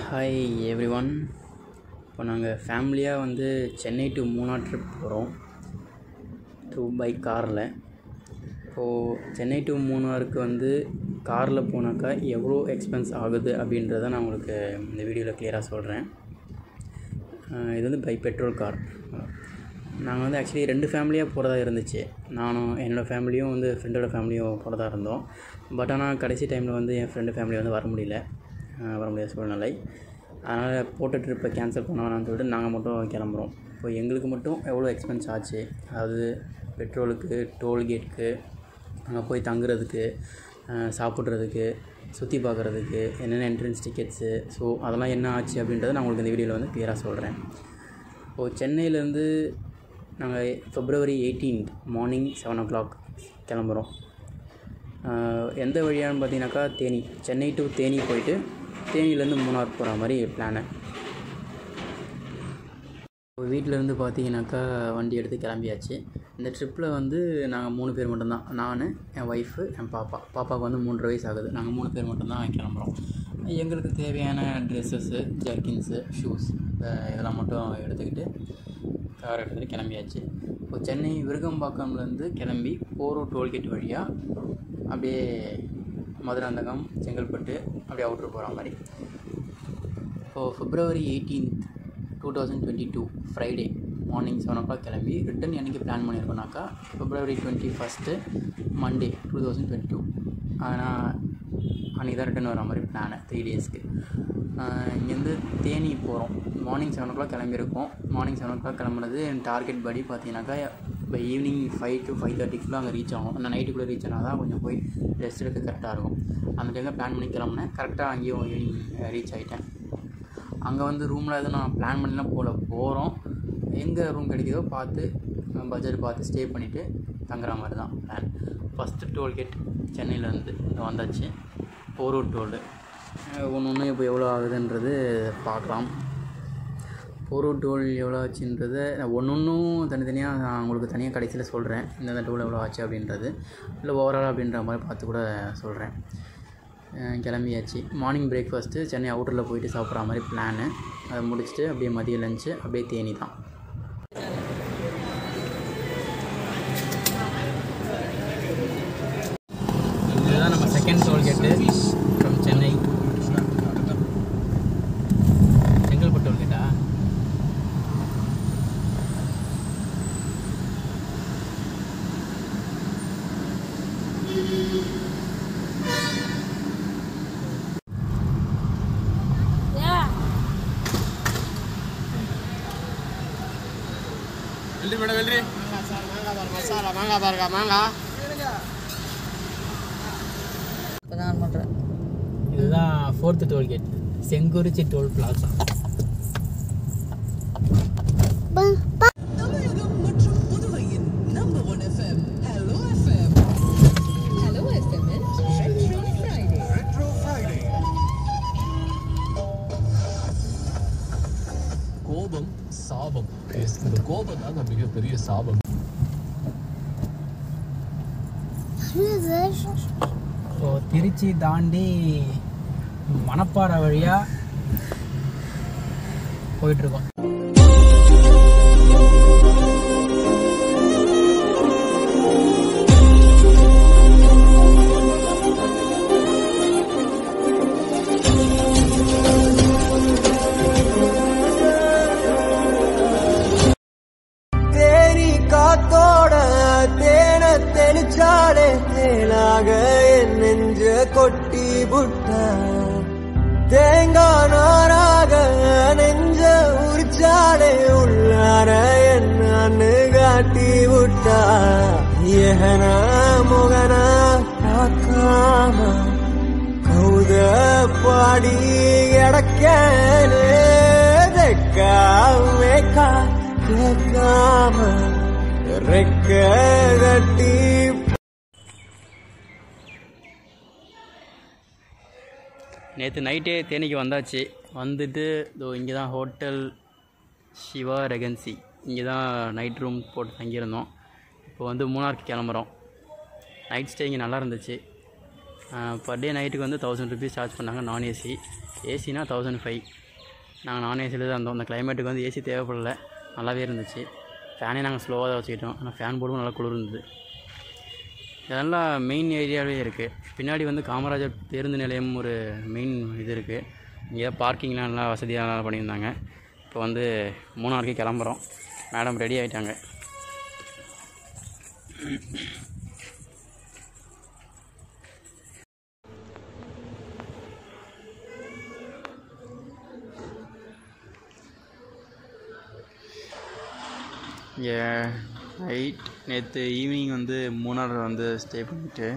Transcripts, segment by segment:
Hi every one இப்போ நாங்கள் ஃபேமிலியாக வந்து சென்னை டு மூணார் ட்ரிப் போகிறோம் த்ரூ பை காரில் இப்போது சென்னை டு மூணாருக்கு வந்து காரில் போனாக்கா எவ்வளோ எக்ஸ்பென்ஸ் ஆகுது அப்படின்றத நான் உங்களுக்கு இந்த வீடியோவில் கிளியராக சொல்கிறேன் இது வந்து பை பெட்ரோல் கார் நாங்கள் வந்து ஆக்சுவலி ரெண்டு ஃபேமிலியாக போகிறதா இருந்துச்சு நானும் என்னோடய ஃபேமிலியும் வந்து ஃப்ரெண்டோட ஃபேமிலியும் போகிறதா இருந்தோம் பட் ஆனால் கடைசி டைமில் வந்து என் ஃப்ரெண்டு ஃபேமிலி வந்து வர முடியல அஹ் வர முடியாத சூழ்நிலை அதனால் போட்ட ட்ரிப்பை கேன்சல் பண்ண வேணாம்னு சொல்லிட்டு நாங்கள் மட்டும் கிளம்புறோம் இப்போ எங்களுக்கு மட்டும் எவ்வளோ எக்ஸ்பென்ஸ் ஆச்சு அதாவது பெட்ரோலுக்கு டோல்கேட்டுக்கு அங்கே போய் தங்குறதுக்கு அஹ் சாப்பிட்றதுக்கு சுற்றி பார்க்குறதுக்கு என்னென்ன என்ட்ரன்ஸ் டிக்கெட்ஸு ஸோ அதெல்லாம் என்ன ஆச்சு அப்படின்றத நான் உங்களுக்கு இந்த வீடியோவில் வந்து கிளியராக சொல்கிறேன் இப்போது சென்னையிலேருந்து நாங்கள் February eighteenth morning seven o'clock கிளம்புறோம் ஆஹ் எந்த வழியான்னு பார்த்தீங்கன்னாக்கா தேனி சென்னை டு தேனி போயிட்டு தேனியிலேருந்து மூணார் போகிற மாதிரி பிளானு இப்போ வீட்டிலேருந்து பார்த்தீங்கன்னாக்கா வண்டி எடுத்து கிளம்பியாச்சு இந்த ட்ரிப்பில் வந்து நாங்கள் மூணு பேர் மட்டும்தான் நான் என் ஒய்ஃபு என் பாப்பா பாப்பாவுக்கு வந்து மூன்றரை வயசு ஆகுது நாங்கள் மூணு பேர் மட்டும்தான் கிளம்புறோம் எங்களுக்கு தேவையான ட்ரெஸ்ஸஸ்ஸு ஜர்க்கின்ஸு ஷூஸ் இதெல்லாம் மட்டும் எடுத்துக்கிட்டு கார் எடுத்துகிட்டு கிளம்பியாச்சு இப்போ சென்னை விருகம்பாக்கம்லேருந்து கிளம்பி போரூர் டோல்கேட் வழியாக அப்படியே மதுராந்தகம் செங்கல்பட்டு அப்படியே அவுட்ரு போகிற மாதிரி இப்போது February eighteenth two thousand twenty two Friday morning seven o'clock கிளம்பி ரிட்டன் என்னைக்கு பிளான் பண்ணியிருக்கோம்னாக்கா February twenty first Monday two thousand twenty two ஆனால் அன்றைக்கி தான் ரிட்டன் வர மாதிரி பிளானு த்ரீ டேஸ்க்கு இங்கேருந்து தேனி போகிறோம் மார்னிங் செவன் ஓ கிளாக் கிளம்பியிருக்கோம் மார்னிங் செவன் ஓ கிளாக் கிளம்புனது டார்கெட் படி பார்த்தீங்கன்னாக்கா இப்போ ஈவினிங் ஃபைவ் டு ஃபைவ் தேர்ட்டிக்குள்ளே அங்கே ரீச் ஆகும் அந்த நைட்டுக்குள்ளே ரீச் ஆனால் தான் கொஞ்சம் போய் ரெஸ்ட் எடுக்க கரெக்டாக இருக்கும் அந்த டைமில் பிளான் பண்ணி கிளம்புனேன் கரெக்டாக அங்கேயும் ஈவினிங் ரீச் ஆகிட்டேன் அங்கே வந்து ரூமில் எதுவும் நான் பிளான் பண்ணிலாம் போகல போகிறோம் எங்கே ரூம் கிடைக்குதோ பார்த்து பட்ஜெட் பார்த்து ஸ்டே பண்ணிவிட்டு தங்குற மாதிரி தான் பிளான் ஃபஸ்ட்டு டோல்கேட் சென்னையிலேருந்து வந்தாச்சு போரூர் டோல் ஒன்று ஒன்று இப்போ எவ்வளோ ஆகுதுன்றது பார்க்கலாம் போரூர் டோல் எவ்வளோ ஆச்சுன்றதை ஒன்று ஒன்றும் தனித்தனியாக நான் உங்களுக்கு தனியாக கடைசியில் சொல்கிறேன் இந்தந்த டோல் எவ்வளோ ஆச்சு அப்படின்றது இல்லை ஓவரால் அப்படின்ற மாதிரி பார்த்து கூட சொல்கிறேன் அஹ் கிளம்பியாச்சு மார்னிங் பிரேக்ஃபாஸ்ட்டு சென்னை அவுட்டரில் போயிட்டு சாப்பிட்ற மாதிரி பிளானு அதை முடிச்சுட்டு அப்படியே மதிய லஞ்சு அப்படியே தேனி தான் இதுதான் நம்ம second tollgate from Chennai Chengalpattu டோல்கேட்டா வெள்ளி மேடம் வெள்ளி மசாலா மாங்காய் பாருங்க மாங்காய் இப்போ தான் பண்ணுறேன் இதுதான் fourth tollgate Sengurichi toll plaza Tamilagam மற்றும் புதுவையின் number one FM, Hello FM. Hello FM -இன் Retro Friday. கோபம் சாபம் இந்த கோபம் தாங்க மிகப்பெரிய சாபம் ஸோ திருச்சி தாண்டி மணப்பாறை வழியாக போயிட்டுருக்கோம் தேனி காத்தோட தேன தெளிச்சாலே தேனாக என் நெஞ்ச கொட்டி புட்ட தேங்காய் நாராக நெஞ்ச உரிச்சாலே உள்ளார என்னன்னு காட்டி விட்டா ஏகன முகன பார்க்காம கௌத பாடி கிடக்கேனே தெக்கா மேக்கா கேட்காம ரெக்க கட்டி நேற்று நைட்டே தேனிக்கு வந்தாச்சு வந்துட்டு இதோ இங்கே தான் ஹோட்டல் சிவா ரெகன்சி இங்கே தான் நைட் ரூம் போட்டு தங்கியிருந்தோம் இப்போ வந்து மூணாருக்கு கிளம்புறோம் நைட் ஸ்டே இங்கே நல்லா இருந்துச்சு பர் டே நைட்டுக்கு வந்து தௌசண்ட் ருபீஸ் சார்ஜ் பண்ணாங்க நான் ஏசி ஏசினா தௌசண்ட் ஃபைவ் நாங்கள் நான் ஏசியில் தான் இருந்தோம் அந்த கிளைமேட்டுக்கு வந்து ஏசி தேவைப்படல நல்லாவே இருந்துச்சு ஃபேனே நாங்கள் ஸ்லோவாக தான் வச்சுக்கிட்டோம் ஆனால் ஃபேன் போடும்போது நல்லா குளிர் இருந்தது இதெல்லாம் மெயின் ஏரியாவே இருக்குது பின்னாடி வந்து காமராஜர் பேருந்து நிலையம் ஒரு மெயின் இது இருக்குது இங்கே பார்க்கிங்லாம் நல்லா வசதியாக நல்லா பண்ணியிருந்தாங்க இப்போ வந்து மூணாருக்கு கிளம்புறோம் மேடம் ரெடி ஆகிட்டாங்க இங்கே நைட் நேற்று ஈவினிங் வந்து மூணார் வந்து ஸ்டே பண்ணிவிட்டு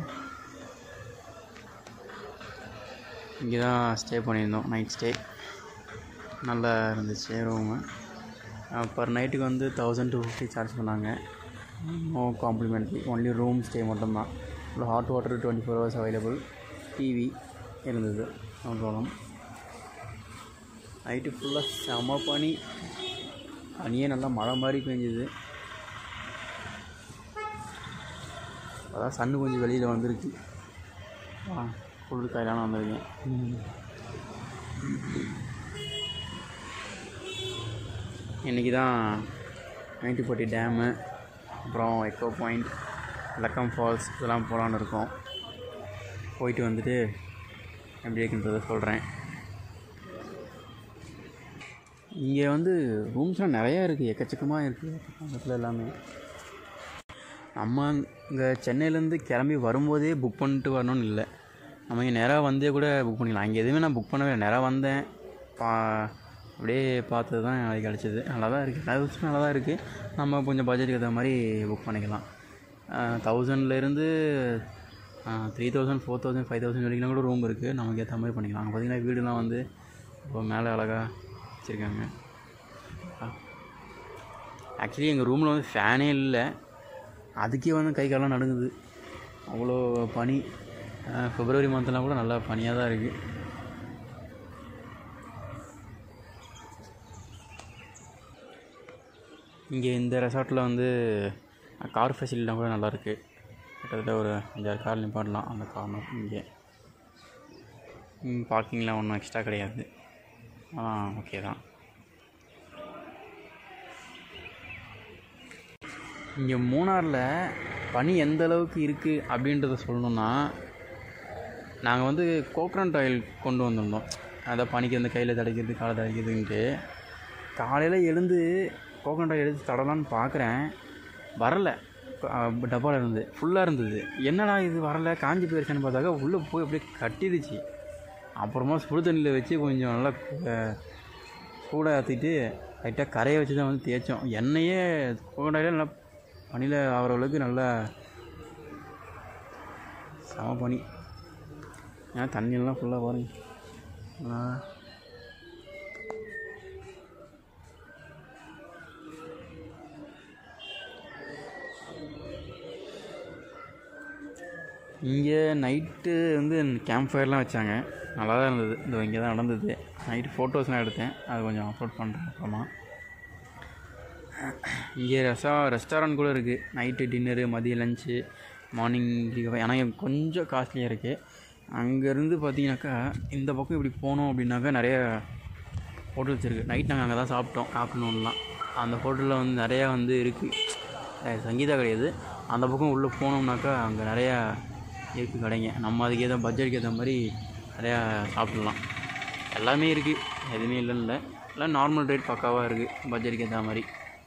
இங்கே தான் ஸ்டே பண்ணியிருந்தோம் நைட் ஸ்டே நல்லா இருந்துச்சு ரூமு பர் நைட்டுக்கு வந்து தௌசண்ட் டூ ஃபிஃப்டி சார்ஜ் பண்ணாங்க no complimentary only room stay மட்டும்தான் இல்லை hot water twenty four hours available TV இருந்தது நோ ப்ராப்ளம் நைட்டு ஃபுல்லாக செம பனி பனியே நல்லா மழை மாதிரி பெஞ்சுது அதான் சன்னு கொஞ்சம் வெளியில் வந்திருக்கு ஆ குளிர் காயிலான வந்திருக்கேன் இன்றைக்கி தான் நைட்டுப்பட்டி டேமு அப்புறம் எக்கோ பாயிண்ட் லக்கம் ஃபால்ஸ் இதெல்லாம் போகலான்னு இருக்கோம் போயிட்டு வந்துட்டு எப்படி இருக்குன்றதை சொல்கிறேன் இங்கே வந்து ரூம்ஸ்லாம் நிறையா இருக்குது எக்கச்சக்கமாக இருக்குது பக்கத்தில் எல்லாமே நம்ம இங்கே சென்னையிலேருந்து கிளம்பி வரும்போதே புக் பண்ணிட்டு வரணும்னு இல்லை நம்ம இங்கே நேராக வந்தே கூட புக் பண்ணிக்கலாம் இங்கே எதுவுமே நான் புக் பண்ணவே இல்லை நேராக வந்தேன் பா அப்படியே பார்த்தது தான் அது கிடச்சிது நல்லா தான் இருக்குது ஹவுஸ் நல்லா தான் இருக்குது நம்ம கொஞ்சம் பட்ஜெட்டுக்கு ஏற்ற மாதிரி புக் பண்ணிக்கலாம் தௌசண்ட்லேருந்து three thousand four thousand five thousand வரைக்கும் கூட ரூம் இருக்குது நமக்கு ஏற்ற மாதிரி பண்ணிக்கலாம் அங்கே பார்த்திங்கன்னா வீடுலாம் வந்து இப்போ மேலே அழகாக வச்சுருக்காங்க ஆக்சுவலி எங்கள் ரூமில் வந்து ஃபேனே இல்லை அதுக்கே வந்து கை காலெலாம் நடுங்குது அவ்வளோ பனி பிப்ரவரி மந்த்லாம் கூட நல்லா பனியாக தான் இருக்குது இங்கே இந்த ரெசார்ட்டில் வந்து கார் ஃபெசிலிட்டிலாம் கூட நல்லாயிருக்கு கிட்டத்தட்ட ஒரு அஞ்சாறு கார் நிப்பாட்டலாம் அந்த கார்னர் இங்கே பார்க்கிங்லாம் ஒன்றும் எக்ஸ்ட்ரா கிடையாது ஆ ஓகே தான் இங்கே மூணாரில் பனி எந்த அளவுக்கு இருக்குது அப்படின்றத சொல்லணுன்னா நாங்கள் வந்து கோக்ரண்ட் ஆயில் கொண்டு வந்திருந்தோம் அதை பனிக்கு அந்த கையில் தடைக்கிறது காலை தடைக்கிறதுன்ட்டு காலையில் எழுந்து கோகனட் ஆயில் எடுத்து தடலான்னு பார்க்குறேன் வரலை டப்பாவில் இருந்து ஃபுல்லாக இருந்தது என்னடா இது வரலை காஞ்சி போயிருச்சுன்னு பார்த்தாக்கா உள்ளே போய் அப்படியே கட்டிடுச்சு அப்புறமா சுடு தண்ணியில் வச்சு கொஞ்சம் நல்லா சூடாக ஏற்றிட்டு லைட்டாக கரையை வச்சு தான் வந்து தேய்ச்சோம் எண்ணெயே கோகனட் ஆயிலே நல்லா பனியில் ஆகிற அளவுக்கு நல்லா செம பனி ஏன்னா தண்ணியெல்லாம் ஃபுல்லாக பாருங்க ஆ இங்கே நைட்டு வந்து கேம்ப் ஃபயர்லாம் வச்சாங்க நல்லா தான் இருந்தது இந்த இங்கே தான் நடந்தது நைட்டு ஃபோட்டோஸ்லாம் எடுத்தேன் அது கொஞ்சம் அப்லோட் பண்ணுறேன் அப்புறமா இங்கே ரெசா ரெஸ்டாரண்ட் கூட இருக்குது நைட்டு டின்னரு மதிய லஞ்சு மார்னிங் ஆனால் கொஞ்சம் காஸ்ட்லியாக இருக்குது அங்கேருந்து பார்த்தீங்கன்னாக்கா இந்த பக்கம் இப்படி போனோம் அப்படின்னாக்கா நிறைய ஹோட்டல்ஸ் இருக்குது நைட் நாங்கள் அங்கே தான் சாப்பிட்டோம் ஆஃப்டர்நூன்லாம் அந்த ஹோட்டலில் வந்து நிறையா வந்து இருக்குது சங்கீதா கிடையாது அந்த பக்கம் உள்ளே போனோம்னாக்கா அங்கே நிறையா இருக்குது கடைங்க நம்ம அதுக்கு ஏற்ற பட்ஜெட்டுக்கு ஏற்ற மாதிரி நிறையா சாப்பிட்லாம் எல்லாமே இருக்குது எதுவுமே இல்லைன்னு இல்லை எல்லாம் நார்மல் ரேட் பக்காவாக இருக்குது பட்ஜெட்டுக்கு ஏற்ற மாதிரி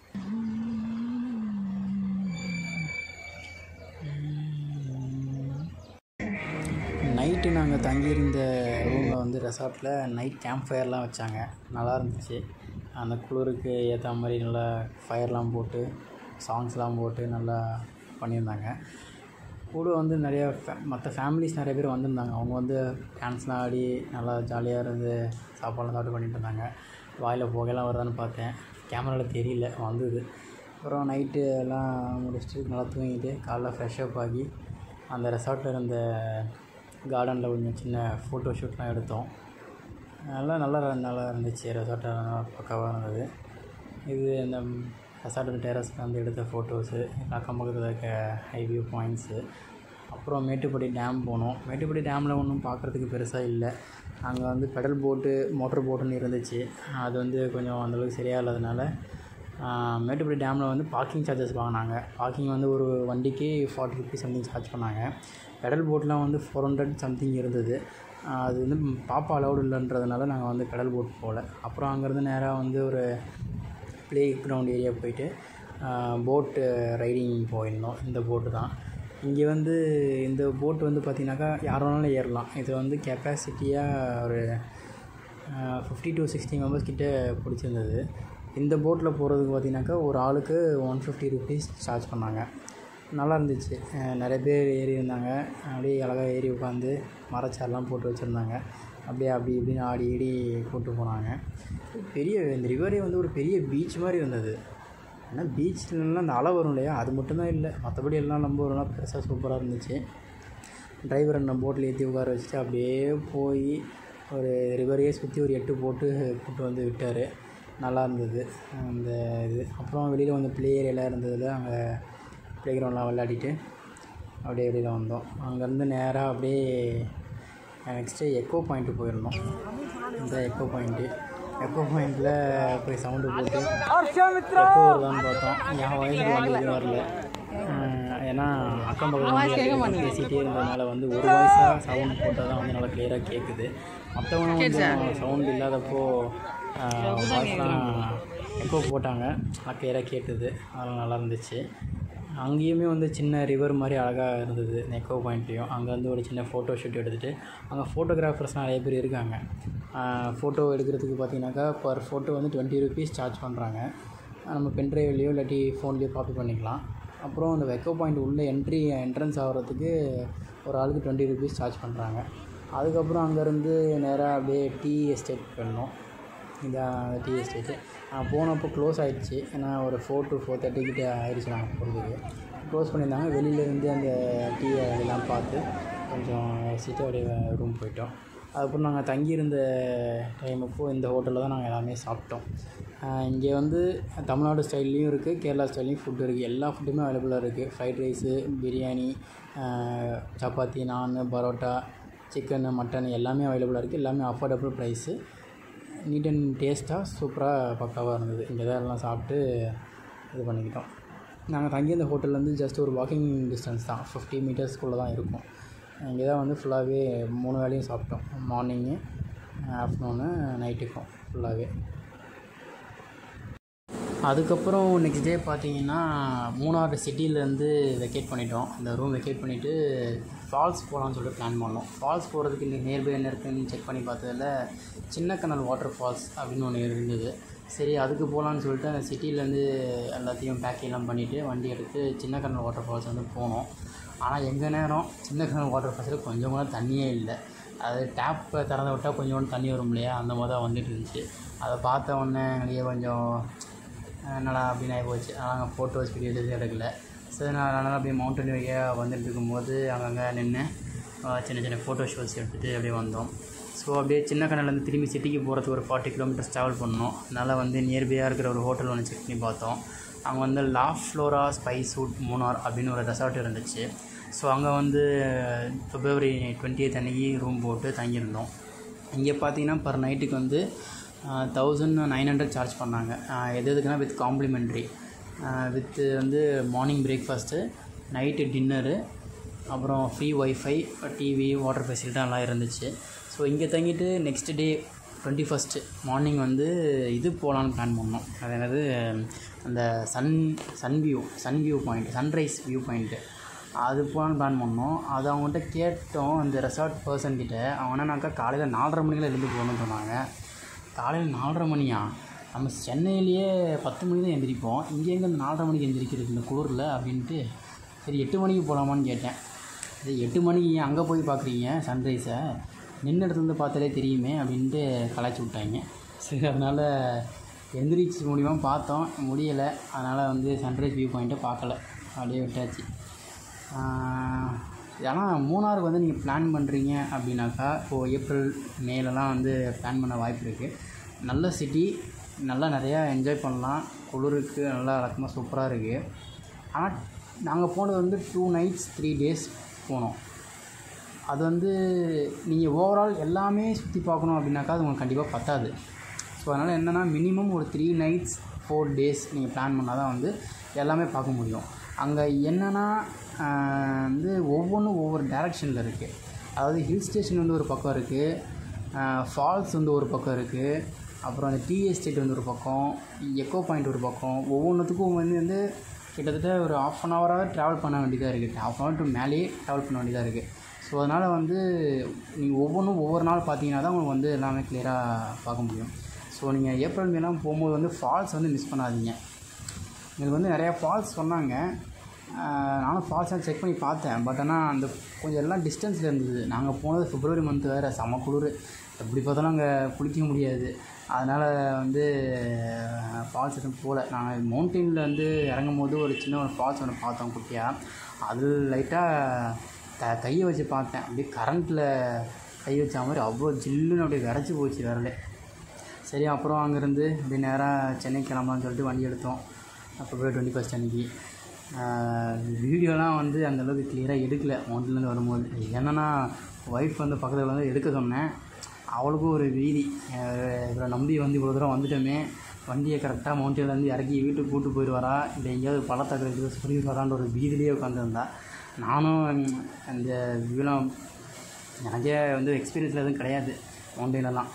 நைட்டு நாங்கள் தங்கியிருந்த ரூமில் வந்து ரெசார்ட்டில் நைட் கேம்ப் ஃபயர்லாம் வச்சாங்க நல்லா இருந்துச்சு அந்த குளிருக்கு ஏற்ற மாதிரி நல்லா ஃபயர்லாம் போட்டு சாங்ஸ்லாம் போட்டு நல்லா பண்ணியிருந்தாங்க கூட வந்து நிறையா ஃபே மற்ற ஃபேமிலிஸ் நிறைய பேர் வந்திருந்தாங்க அவங்க வந்து டான்ஸ்லாம் ஆடி நல்லா ஜாலியாக இருந்து சாப்பாடுலாம் சாப்பிட்டு பண்ணிட்டு இருந்தாங்க வாயில் புகையெல்லாம் வருதான்னு பார்த்தேன் கேமராவில் தெரியல வந்தது அப்புறம் நைட்டு எல்லாம் முடிச்சுட்டு நல்லா தூங்கிட்டு காலைல ஃப்ரெஷ்அப் ஆகி அந்த ரெசார்ட்டில் இருந்த கார்டனில் கொஞ்சம் சின்ன ஃபோட்டோ ஷூட்லாம் எடுத்தோம் நல்லா நல்லா நல்லா இருந்துச்சு ரெசார்ட் நல்லா பக்காவாக இருந்தது இது இந்த ரெசார்ட் டெரஸில் வந்து எடுத்த ஃபோட்டோஸு அக்கம் பக்கத்தில் இருக்க ஹை வியூ பாயிண்ட்ஸு அப்புறம் மேட்டுப்பட்டி டேம் போனோம் மேட்டுப்பட்டி டேமில் ஒன்றும் பார்க்குறதுக்கு பெருசாக இல்லை அங்கே வந்து பெடல் போட்டு மோட்டர் போட்டுன்னு இருந்துச்சு அது வந்து கொஞ்சம் அந்தளவுக்கு சரியாக இல்லாதனால ஆஹ், மேட்டுப்பட்டி டேமில் வந்து பார்க்கிங் சார்ஜஸ் வாங்கினாங்க பார்க்கிங் வந்து ஒரு வண்டிக்கு ஃபார்ட்டி ருபீஸ் சம்திங் சார்ஜ் பண்ணாங்க பெடல் போட்லாம் வந்து ஃபோர் ஹண்ட்ரட் சம்திங் இருந்தது ஆஹ், அது வந்து பாப்பா அலௌடு இல்லைன்றதுனால நாங்கள் வந்து பெடல் போட் போகல அப்புறம் அங்கேருந்து நேராக வந்து ஒரு ப்ளே கிரவுண்ட் ஏரியா போயிட்டு போட்டு ரைடிங் போயிருந்தோம் இந்த போட்டு தான் இங்கே வந்து இந்த போட் வந்து பார்த்திங்கனாக்கா யார் வேணாலும் ஏறலாம் இது வந்து கெப்பாசிட்டியாக ஒரு ஃபிஃப்டி டு சிக்ஸ்டி மெம்பர்ஸ் கிட்ட பிடிச்சிருந்தது இந்த போட்டில் போகிறதுக்கு பார்த்தீங்கன்னாக்கா ஒரு ஆளுக்கு ஒன் ஃபிஃப்டி ருபீஸ் சார்ஜ் பண்ணாங்க நல்லா இருந்துச்சு அஹ் நிறைய பேர் ஏறி இருந்தாங்க அப்படியே அழகாக ஏறி உட்காந்து மரச்சாரெலாம் போட்டு வச்சுருந்தாங்க அப்படியே அப்படி இப்படின்னு ஆடி ஈடி கூப்பிட்டு போனாங்க பெரிய இந்த ரிவரே வந்து ஒரு பெரிய பீச் மாதிரி இருந்தது ஆனால் பீச்லலாம் அந்த அலை வரும் இல்லையா அது மட்டும்தான் இல்லை மற்றபடி எல்லாம் நம்ம ஊரெல்லாம் பெருசாக சூப்பராக இருந்துச்சு டிரைவர் என்ன போட்டில் ஏற்றி உட்கார வச்சுட்டு அப்படியே போய் ஒரு ரிவரையே சுற்றி ஒரு எட்டு போட்டு கூட்டு வந்து விட்டார் நல்லா இருந்தது அந்த இது அப்புறம் வெளியில் வந்து ப்ளே ஏரியாலாம் இருந்ததில் அங்கே ப்ளே கிரவுண்ட்லாம் விளையாடிட்டு அப்படியே வெளியில் வந்தோம் அங்கேருந்து நேராக அப்படியே நெக்ஸ்ட்டு எக்கோ பாயிண்ட்டு போயிருந்தோம் இந்த எக்கோ பாயிண்ட்டு எக்கோ பாயிண்ட்டில் போய் சவுண்டு போட்டு எக்கோ வருதான்னு பார்த்தோம் என் வயசுக்கு வந்து வரல அஹ் ஏன்னா அக்கம் பக்கம் பேசிகிட்டே இருந்ததுனால வந்து ஒரு வாய்ஸாக சவுண்ட் போட்டால் தான் வந்து நல்லா கிளியராக கேட்குது மற்றவங்க வந்து சவுண்ட் இல்லாதப்போ வாய்ஸ்லாம் எக்கோ போட்டாங்க நல்லா கிளியராக கேட்டுது அதெல்லாம் நல்லா இருந்துச்சு அங்கேயுமே வந்து சின்ன ரிவர் மாதிரி அழகாக இருந்தது நெக்கோ பாயிண்ட்லேயும் அங்கே வந்து ஒரு சின்ன ஃபோட்டோ ஷூட் எடுத்துகிட்டு அங்கே ஃபோட்டோகிராஃபர்ஸ் நிறைய பேர் இருக்காங்க ஃபோட்டோ எடுக்கிறதுக்கு பார்த்தீங்கன்னாக்கா பர் ஃபோட்டோ வந்து டுவெண்ட்டி ருபீஸ் சார்ஜ் பண்ணுறாங்க நம்ம பென்ட்ரைவ்லேயோ இல்லாட்டி ஃபோன்லேயோ காப்பி பண்ணிக்கலாம் அப்புறம் அந்த வெக்கோ பாயிண்ட் உள்ளே என்ட்ரி என்ட்ரன்ஸ் ஆகிறதுக்கு ஒரு ஆளுக்கு டுவெண்ட்டி ருபீஸ் சார்ஜ் பண்ணுறாங்க அதுக்கப்புறம் அங்கேருந்து நேராக அப்படியே டீ எஸ்டேட் போயிருந்தோம் இதான் டீ எஸ்டேட்டு நான் போனப்போ க்ளோஸ் ஆயிடுச்சு ஏன்னா ஒரு ஃபோர் டு ஃபோர் தேர்ட்டி கிட்ட ஆயிடுச்சு நாங்கள் போகிறதுக்கு க்ளோஸ் பண்ணியிருந்தாங்க வெளியிலேருந்து அந்த டீ எல்லாம் பார்த்து கொஞ்சம் ரசிச்சுட்டு அப்படியே ரூம் போயிட்டோம் அதுக்கப்புறம் நாங்கள் தங்கியிருந்த டைம் அப்போ இந்த ஹோட்டலில் தான் நாங்கள் எல்லாமே சாப்பிட்டோம் ஆஹ் இங்கே வந்து தமிழ்நாடு ஸ்டைல்லையும் இருக்குது கேரளா ஸ்டைல்லையும் ஃபுட் இருக்குது எல்லா ஃபுட்டுமே அவைலபிளாக இருக்குது ஃப்ரைட் ரைஸு பிரியாணி ஆஹ் சப்பாத்தி நான் பரோட்டா சிக்கனு மட்டன் எல்லாமே அவைலபிளாக இருக்குது எல்லாமே அஃபோர்டபுள் ப்ரைஸு நீட் அண்ட் டேஸ்ட்டாக சூப்பராக பக்காவாக இருந்தது இங்கே தான் எல்லாம் சாப்பிட்டு இது பண்ணிக்கிட்டோம் நாங்கள் தங்கியிருந்த ஹோட்டல்லேருந்து ஜஸ்ட் ஒரு வாக்கிங் டிஸ்டன்ஸ் தான் ஃபிஃப்டி மீட்டர்ஸ்குள்ளே தான் இருக்கும் இங்கே தான் வந்து ஃபுல்லாகவே மூணு வேளையும் சாப்பிட்டோம் மார்னிங்கு ஆஃப்டர்நூனு நைட்டுக்கும் ஃபுல்லாகவே அதுக்கப்புறம் நெக்ஸ்ட் டே பார்த்தீங்கன்னா மூணாறு சிட்டிலேருந்து வெக்கேட் பண்ணிட்டோம் அந்த ரூம் வெக்கேட் பண்ணிவிட்டு ஃபால்ஸ் போகலான்னு சொல்லிட்டு பிளான் பண்ணோம் ஃபால்ஸ் போகிறதுக்கு இங்கே நியர்பை என்ன இருக்குன்னு செக் பண்ணி பார்த்ததில் சின்ன கனல் வாட்டர் ஃபால்ஸ் அப்படின்னு ஒன்று இருந்தது சரி அதுக்கு போகலான்னு சொல்லிட்டு அந்த சிட்டிலேருந்து எல்லாத்தையும் பேக்கிங்லாம் பண்ணிவிட்டு வண்டி எடுத்து சின்ன கனல் வாட்டர் ஃபால்ஸ் வந்து போனோம் ஆனால் எங்கள் நேரம் சின்ன கனல் வாட்டர் ஃபால்ஸில் கொஞ்சம் கூட தண்ணியே இல்லை அது டேப்பை திறந்து விட்டால் கொஞ்சோண்டு தண்ணி வரும் இல்லையா அந்த மாதிரி தான் வந்துட்டு இருந்துச்சு அதை பார்த்த உடனே எங்களுக்கு கொஞ்சம் என்னடா அப்படின்னு ஆகி போச்சு நாங்கள் ஃபோட்டோஸ் வீடியோஸ் எதுவும் எடுக்கல சரி நான் அதனால் அப்படியே மவுண்டன் வழியாக வந்துட்டு இருக்கும்போது அங்கங்கே நின்று சின்ன சின்ன ஃபோட்டோ ஷூட்ஸ் எடுத்துகிட்டு அப்படியே வந்தோம் ஸோ அப்படியே சின்ன கண்ணிலேருந்து திரும்பி சிட்டிக்கு போகிறதுக்கு ஒரு ஃபார்ட்டி கிலோமீட்டர்ஸ் ட்ராவல் பண்ணோம் அதனால் வந்து நியர்பையாக இருக்கிற ஒரு ஹோட்டல் ஒன்று செக் பண்ணி பார்த்தோம் அங்கே வந்து La Flora Spice Food Munnar அப்படின்னு ஒரு ரெசார்ட் இருந்துச்சு ஸோ அங்கே வந்து பிப்ரவரி டுவெண்ட்டி அன்னைக்கு ரூம் போட்டு தங்கியிருந்தோம் இங்கே பார்த்தீங்கன்னா பர் நைட்டுக்கு வந்து தௌசண்ட் நைன் ஹண்ட்ரட் சார்ஜ் பண்ணாங்க ஆஹ் எது எதுக்குன்னா வித் காம்ப்ளிமெண்ட்ரி வித்து வந்து மார்னிங் பிரேக்ஃபாஸ்ட்டு நைட்டு டின்னரு அப்புறம் free wifi TV water facility எல்லாம் இருந்துச்சு ஸோ இங்கே தங்கிட்டு next day twenty first morning வந்து இது போகலான்னு பிளான் பண்ணோம் அது என்னது அந்த sun sun view sun view point sunrise view point அது போகலான்னு பிளான் பண்ணோம் அது அவங்ககிட்ட கேட்டோம் அந்த ரெசார்ட் பர்சன் கிட்ட அவனாக்கா காலையில் நாலரை மணிக்கெல்லாம் எழுந்து போகணும்னு சொன்னாங்க காலையில் நாலரை மணியா நம்ம சென்னையிலேயே பத்து மணி தான் எந்திரிப்போம் இங்கே எங்கே இந்த நாலரை மணிக்கு எந்திரிக்கிறது இந்த குளிரில் அப்படின்ட்டு சரி எட்டு மணிக்கு போகலாமான்னு கேட்டேன் சரி எட்டு மணிக்கு ஏன் அங்கே போய் பார்க்குறீங்க சன்ரைஸை நின்ன இடத்துலேருந்து பார்த்தாலே தெரியுமே அப்படின்ட்டு கலாய்ச்சி விட்டாங்க சரி அதனால் எந்திரிச்சு முடியுமா பார்த்தோம் முடியலை அதனால் வந்து சன்ரைஸ் வியூ பாயிண்ட்டை பார்க்கல அப்படியே விட்டாச்சு ஆனால் மூணாருக்கு வந்து நீங்கள் பிளான் பண்ணுறீங்க அப்படின்னாக்கா இப்போது ஏப்ரல் மேலலாம் வந்து பிளான் பண்ண வாய்ப்பு இருக்குது நல்ல சிட்டி நல்லா நிறையா என்ஜாய் பண்ணலாம் குளிருக்கு நல்லா ரகமாக சூப்பராக இருக்குது ஆனால் நாங்கள் போனது வந்து டூ நைட்ஸ் த்ரீ டேஸ் போகணும் அது வந்து நீங்கள் ஓவரால் எல்லாமே சுற்றி பார்க்கணும் அப்படின்னாக்கா அது உங்களுக்கு கண்டிப்பாக பத்தாது ஸோ அதனால் என்னென்னா மினிமம் ஒரு த்ரீ நைட்ஸ் ஃபோர் டேஸ் நீங்கள் பிளான் பண்ணால் தான் வந்து எல்லாமே பார்க்க முடியும் அங்கே என்னென்னா வந்து ஒவ்வொன்றும் ஒவ்வொரு டைரக்ஷனில் இருக்குது அதாவது ஹில் ஸ்டேஷன் வந்து ஒரு பக்கம் இருக்குது ஃபால்ஸ் வந்து ஒரு பக்கம் இருக்குது அப்புறம் அந்த டீ எஸ்டேட் வந்து ஒரு பக்கம் எக்கோ பாயிண்ட் ஒரு பக்கம் ஒவ்வொன்றுத்துக்கும் வந்து வந்து கிட்டத்தட்ட ஒரு ஆஃப் அன் ஹவராக ட்ராவல் பண்ண வேண்டியதாக இருக்குது ஹாஃப் அன் ஹவர் டு மேலேயே ட்ராவல் பண்ண வேண்டியதாக இருக்குது ஸோ அதனால் வந்து நீங்கள் ஒவ்வொன்றும் ஒவ்வொரு நாள் பார்த்தீங்கன்னா தான் உங்களுக்கு வந்து எல்லாமே கிளியராக பார்க்க முடியும் ஸோ நீங்கள் ஏப்ரல் மேலாம் போகும்போது வந்து ஃபால்ஸ் வந்து மிஸ் பண்ணாதீங்க எனக்கு வந்து நிறையா ஃபால்ஸ் சொன்னாங்க ஆஹ் நானும் ஃபால்ஸ்லாம் செக் பண்ணி பார்த்தேன் பட் ஆனால் அந்த கொஞ்சம் எல்லாம் டிஸ்டன்ஸில் இருந்தது நாங்கள் போனது பிப்ரவரி மந்த் வேறு செம குளிர் எப்படி பார்த்தாலும் அங்கே குளிக்க முடியாது அதனால் வந்து ஃபால்ஸ் எதுவும் போகல நாங்கள் மவுண்டெயினில் வந்து இறங்கும் போது ஒரு சின்ன ஒரு ஃபால்ஸ் ஒன்று பார்த்தோம் குட்டியாக அது லைட்டாக த கையை வச்சு பார்த்தேன் அப்படியே கரண்ட்டில் கை வச்ச மாதிரி அவ்வளோ ஜில்லுன்னு அப்படியே விரைச்சி போச்சு விரலே சரி அப்புறம் அங்கேருந்து இப்படி நேராக சென்னை கிளம்பலாம்னு சொல்லிட்டு வண்டி எடுத்தோம் பிப்ரவரி டுவெண்ட்டி ஃபஸ்ட் அன்றைக்கி வீடியோலாம் வந்து அந்தளவுக்கு கிளியராக எடுக்கல மவுண்ட்லேருந்து வரும்போது என்னென்னா ஒய்ஃப் வந்து பக்கத்தில் வந்து எடுக்க சொன்னேன் அவளுக்கும் ஒரு வீதி அஹ் இவரை நம்பி வந்து இவ்வளோ தூரம் வந்துட்டோமே வண்டியை கரெக்டாக மவுண்டன்லேருந்து இறக்கி வீட்டுக்கு கூட்டு போயிடுவாரா இல்லை எங்கேயாவது பள்ளத்தாக்கு இருக்குது சொல்லிடுவாரான்ற ஒரு வீதியிலேயே உட்காந்துருந்தா நானும் ம், அந்த வியூலாம் எனக்கே வந்து எக்ஸ்பீரியன்ஸில் எதுவும் கிடையாது மவுண்டெயினெல்லாம்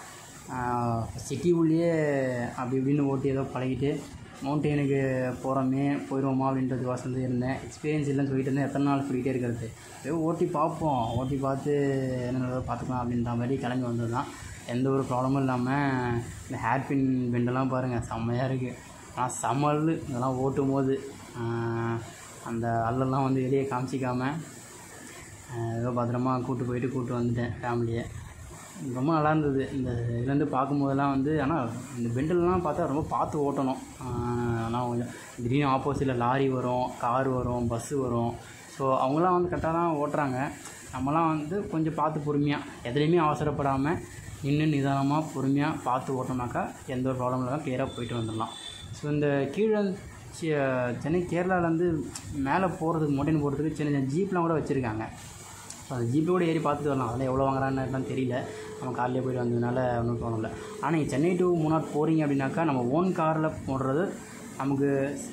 சிட்டி உள்ளேயே அப்படி இப்படின்னு ஓட்டி ஏதோ பழகிட்டு மவுண்டெயினுக்கு போகிறோமே போயிடுவோமா அப்படின்றது வாசல் இருந்தேன் எக்ஸ்பீரியன்ஸ் இல்லைன்னு சொல்லிட்டு இருந்தேன் எத்தனை நாள் சொல்லிகிட்டே இருக்கிறது ஏதோ ஓட்டி பார்ப்போம் ஓட்டி பார்த்து என்ன நடக்குதோ பார்த்துக்கலாம் அப்படின்ற மாதிரி கிளம்பி வந்தது தான் எந்த ஒரு ப்ராப்ளமும் இல்லாமல் இந்த ஹேர் பின் பெண்டெல்லாம் பாருங்கள் செம்மையாக இருக்குது ஆனால் செம்ம அல்லு இதெல்லாம் ஓட்டும் போது ஆஹ், அந்த அல்லெல்லாம் வந்து வெளியே காமிச்சிக்காமல் ஆஹ் ஏதோ பத்திரமா கூட்டு போயிட்டு கூட்டு வந்துட்டேன் ஃபேமிலியை ரொம்ப நல்லா இருந்தது இந்த இதுலேருந்து பார்க்கும்போதெல்லாம் வந்து ஆனால் இந்த பெண்டெல்லாம் பார்த்தா ரொம்ப பார்த்து ஓட்டணும் ஆஹ் ஆனால் கொஞ்சம் திடீர்னு ஆப்போசிட்டில் லாரி வரும் கார் வரும் பஸ்ஸு வரும் ஸோ அவங்களாம் வந்து கரெக்டாக தான் ஓட்டுறாங்க நம்மலாம் வந்து கொஞ்சம் பார்த்து பொறுமையாக எதுலேயுமே அவசரப்படாமல் நின்று நிதானமாக பொறுமையாக பார்த்து ஓட்டோம்னாக்கா எந்த ஒரு ப்ராப்ளம் இல்லாமல் கிளியராக போயிட்டு வந்துடலாம் ஸோ இந்த கீழே சி- சென்னை கேரளாலேருந்து மேலே போகிறதுக்கு மொட்டைன் போகிறதுக்கு சின்ன சின்ன ஜீப்லாம் கூட வச்சுருக்காங்க ஸோ அந்த ஜீப்பை கூட ஏறி பார்த்துட்டு வரலாம் அதெல்லாம் எவ்வளோ வாங்குறான்னு தெரியல நம்ம கார்லேயே போயிட்டு வந்ததுனால ஒன்றும் தோணலை ஆனால் நீங்கள் சென்னை டு மூணார் போகிறீங்க அப்படின்னாக்கா நம்ம ஓன் காரில் போடுறது நமக்கு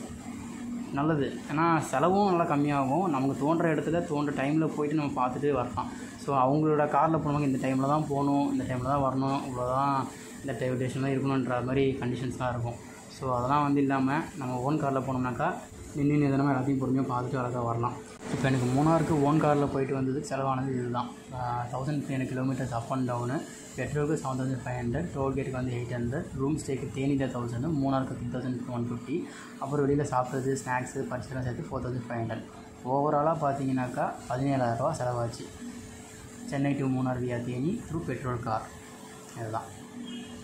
நல்லது ஏன்னா செலவும் நல்லா கம்மியாகும் நமக்கு தோன்ற இடத்துல தோன்ற டைமில் போயிட்டு நம்ம பார்த்துட்டு வரலாம் ஸோ அவங்களோட காரில் போனவங்க இந்த டைமில் தான் போகணும் இந்த டைமில் தான் வரணும் இவ்வளோ தான் இந்த டைம் டேஷன் தான் இருக்கணுன்ற மாதிரி கண்டிஷன்ஸ்லாம் இருக்கும் ஸோ அதெல்லாம் வந்து இல்லாமல் நம்ம ஓன் காரில் போனோம்னாக்கா நின்று நிதானமாக எல்லாத்தையும் பொறுமையாக பார்த்துட்டு அழகாக வரலாம் இப்போ எனக்கு மூணாருக்கு ஓன் காரில் போயிட்டு வந்ததுக்கு செலவானது இதுதான் thousand three hundred kilometres up and down பெட்ரோலுக்கு செவன் தௌசண்ட் ஃபைவ் ஹண்ட்ரட் டோல்கேட்டுக்கு வந்து எயிட் ஹண்ட்ரட் ரூம் ஸ்டேக்கு தேனியில் தௌசண்ட் மூணாருக்கு த்ரீ தௌசண்ட் ஒன் ஃபிஃப்டி அப்புறம் வெளியில் சாப்பிட்றது ஸ்நாக்ஸு பர்ச்சேஸ்லாம் சேர்த்து ஃபோர் தௌசண்ட் ஃபைவ் ஹண்ட்ரட் ஓவராலாக பார்த்தீங்கன்னாக்கா பதினேழாயிரரூவா செலவாச்சு Chennai to Munnar via Theni through petrol car இதுதான்